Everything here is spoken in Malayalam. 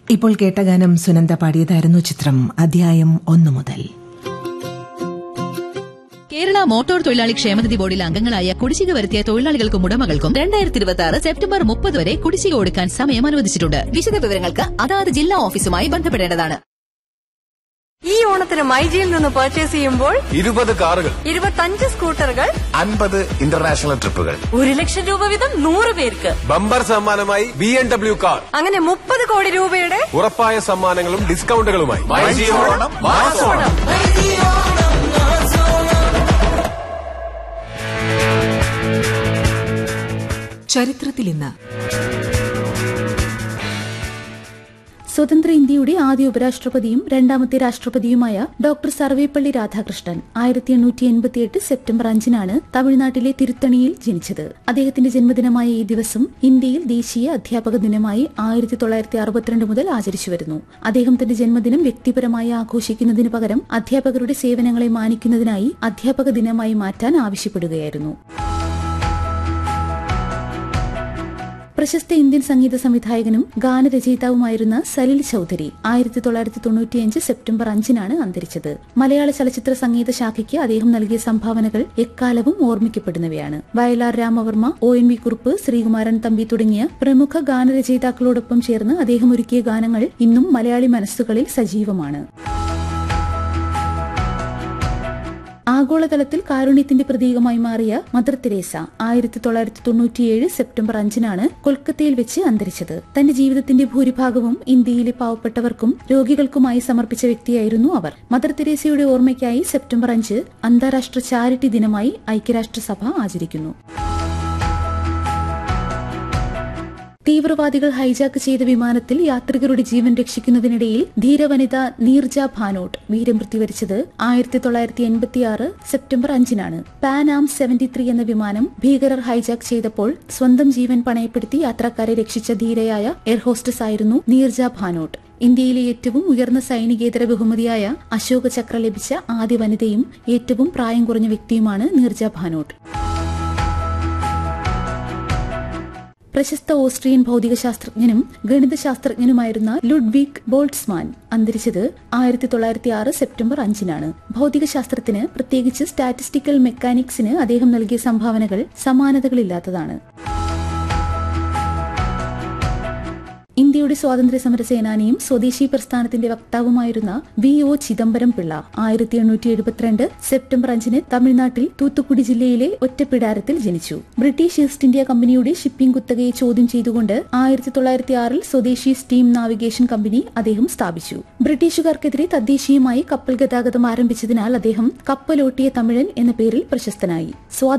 ഇപ്പോൾ കേട്ട ഗാനം സുനന്ദ പാടിയതായിരുന്നു ചിത്രം അധ്യായം ഒന്നു മുതൽ കേരള മോട്ടോർ തൊഴിലാളി ക്ഷേമനിധി ബോർഡിലെ അംഗങ്ങളായ കുടിശ്ശിക വരുത്തിയ തൊഴിലാളികൾക്കും ഉടമകൾക്കും രണ്ടായിരത്തി ഇരുപത്തി ആറ് സെപ്റ്റംബർ മുപ്പത് വരെ കുടിശ്ശിക കൊടുക്കാൻ സമയം അനുവദിച്ചിട്ടുണ്ട് വിശദ വിവരങ്ങൾക്ക് അതാത് ജില്ലാ ഓഫീസുമായി ബന്ധപ്പെടേണ്ടതാണ് ഈ ഓണത്തിന് മൈജിയിൽ നിന്ന് പർച്ചേസ് ചെയ്യുമ്പോൾ ഇരുപത് കാറുകൾ ഇരുപത്തഞ്ച് സ്കൂട്ടറുകൾ അൻപത് ഇന്റർനാഷണൽ ട്രിപ്പുകൾ ഒരു ലക്ഷം രൂപ വീതം നൂറ് പേർക്ക് ബമ്പർ സമ്മാനമായി ബി എം ഡബ്ല്യു കാർ അങ്ങനെ മുപ്പത് കോടി രൂപയുടെ ഉറപ്പായ സമ്മാനങ്ങളും ഡിസ്കൗണ്ടുകളുമായി ചരിത്രത്തിൽ ഇന്ന് സ്വതന്ത്ര ഇന്ത്യയുടെ ആദ്യ ഉപരാഷ്ട്രപതിയും രണ്ടാമത്തെ രാഷ്ട്രപതിയുമായ ഡോക്ടർ സർവേപ്പള്ളി രാധാകൃഷ്ണൻ ആയിരത്തി എണ്ണൂറ്റി എൺപത്തിയെട്ട് സെപ്റ്റംബർ അഞ്ചിനാണ് തമിഴ്നാട്ടിലെ തിരുത്തണിയിൽ ജനിച്ചത് അദ്ദേഹത്തിന്റെ ജന്മദിനമായ ഈ ദിവസം ഇന്ത്യയിൽ ദേശീയ അധ്യാപക ദിനമായി ആയിരത്തി തൊള്ളായിരത്തി അറുപത്തിരണ്ട് മുതൽ ആചരിച്ചു വരുന്നു അദ്ദേഹം തന്റെ ജന്മദിനം വ്യക്തിപരമായി ആഘോഷിക്കുന്നതിന് പകരം അധ്യാപകരുടെ സേവനങ്ങളെ മാനിക്കുന്നതിനായി അധ്യാപക ദിനമായി മാറ്റാൻ ആവശ്യപ്പെടുകയായിരുന്നു പ്രശസ്ത ഇന്ത്യൻ സംഗീത സംവിധായകനും ഗാനരചയിതാവുമായിരുന്ന സലിൽ ചൌധരി ആയിരത്തി തൊള്ളായിരത്തി തൊണ്ണൂറ്റിയഞ്ച് സെപ്റ്റംബർ അഞ്ചിനാണ് അന്തരിച്ചത് മലയാള ചലച്ചിത്ര സംഗീത ശാഖയ്ക്ക് അദ്ദേഹം നൽകിയ സംഭാവനകൾ എക്കാലവും ഓർമ്മിക്കപ്പെടുന്നവയാണ് Vayalar Ramavarma O N V Kurup Sreekumaran Thampi തുടങ്ങിയ പ്രമുഖ ഗാനരചയിതാക്കളോടൊപ്പം ചേർന്ന് അദ്ദേഹം ഒരുക്കിയ ഗാനങ്ങൾ ഇന്നും മലയാളി മനസ്സുകളിൽ സജീവമാണ് ആഗോളതലത്തിൽ കാരുണ്യത്തിന്റെ പ്രതീകമായി മാറിയ മദർ തെരേസ ആയിരത്തി തൊള്ളായിരത്തി തൊണ്ണൂറ്റിയേഴ് സെപ്റ്റംബർ അഞ്ചിനാണ് കൊൽക്കത്തയിൽ വെച്ച് അന്തരിച്ചത് തന്റെ ജീവിതത്തിന്റെ ഭൂരിഭാഗവും ഇന്ത്യയിലെ പാവപ്പെട്ടവർക്കും രോഗികൾക്കുമായി സമർപ്പിച്ച വ്യക്തിയായിരുന്നു അവർ മദർ തെരേസയുടെ ഓർമ്മയ്ക്കായി സെപ്റ്റംബർ അഞ്ച് അന്താരാഷ്ട്ര ചാരിറ്റി ദിനമായി ഐക്യരാഷ്ട്രസഭ ആചരിക്കുന്നു തീവ്രവാദികൾ ഹൈജാക്ക് ചെയ്ത വിമാനത്തിൽ യാത്രികരുടെ ജീവൻ രക്ഷിക്കുന്നതിനിടയിൽ ധീരവനിത നീർജ ഭാനോട്ട് വീരമൃത്യു വരിച്ചത് ആയിരത്തി തൊള്ളായിരത്തി എൺപത്തിയാറ് സെപ്റ്റംബർ അഞ്ചിനാണ് പാൻ ആം സെവന്റി ത്രീ എന്ന വിമാനം ഭീകരർ ഹൈജാക്ക് ചെയ്തപ്പോൾ സ്വന്തം ജീവൻ പണയപ്പെടുത്തി യാത്രക്കാരെ രക്ഷിച്ച ധീരയായ എയർ ഹോസ്റ്റസ് ആയിരുന്നു നീർജ ഭാനോട്ട് ഇന്ത്യയിലെ ഏറ്റവും ഉയർന്ന സൈനികേതര ബഹുമതിയായ അശോക ചക്ര ലഭിച്ച ആദ്യ വനിതയും ഏറ്റവും പ്രായം കുറഞ്ഞ വ്യക്തിയുമാണ് നീർജ ഭാനോട്ട് പ്രശസ്ത ഓസ്ട്രിയൻ ഭൗതികശാസ്ത്രജ്ഞനും ഗണിതശാസ്ത്രജ്ഞനുമായിരുന്ന ലുഡ്വിഗ് ബോൾട്സ്മാൻ അന്തരിച്ചത് ആയിരത്തി തൊള്ളായിരത്തി ആറ് സെപ്റ്റംബർ അഞ്ചിനാണ് ഭൗതികശാസ്ത്രത്തിന് പ്രത്യേകിച്ച് സ്റ്റാറ്റിസ്റ്റിക്കൽ മെക്കാനിക്സിന് അദ്ദേഹം നൽകിയ സംഭാവനകൾ സമാനതകളില്ലാത്തതാണ് ഇന്ത്യയുടെ സ്വാതന്ത്ര്യ സമര സേനാനിയും സ്വദേശി പ്രസ്ഥാനത്തിന്റെ വക്താവുമായിരുന്ന വി ഒ ചിദംബരം പിള്ള ആയിരത്തി എണ്ണൂറ്റി എഴുപത്തിരണ്ട് സെപ്റ്റംബർ അഞ്ചിന് തമിഴ്നാട്ടിൽ തൂത്തുക്കുടി ജില്ലയിലെ ഒറ്റപ്പിടാരത്തിൽ ജനിച്ചു ബ്രിട്ടീഷ് ഈസ്റ്റ് ഇന്ത്യ കമ്പനിയുടെ ഷിപ്പിംഗ് കുത്തകയെ ചോദ്യം ചെയ്തുകൊണ്ട് ആയിരത്തി തൊള്ളായിരത്തി ആറിൽ സ്വദേശി സ്റ്റീം നാവിഗേഷൻ കമ്പനി അദ്ദേഹം സ്ഥാപിച്ചു ബ്രിട്ടീഷുകാർക്കെതിരെ തദ്ദേശീയമായി കപ്പൽ ഗതാഗതം ആരംഭിച്ചതിനാൽ അദ്ദേഹം കപ്പലോട്ടിയ തമിഴൻ എന്ന പേരിൽ പ്രശസ്തനായി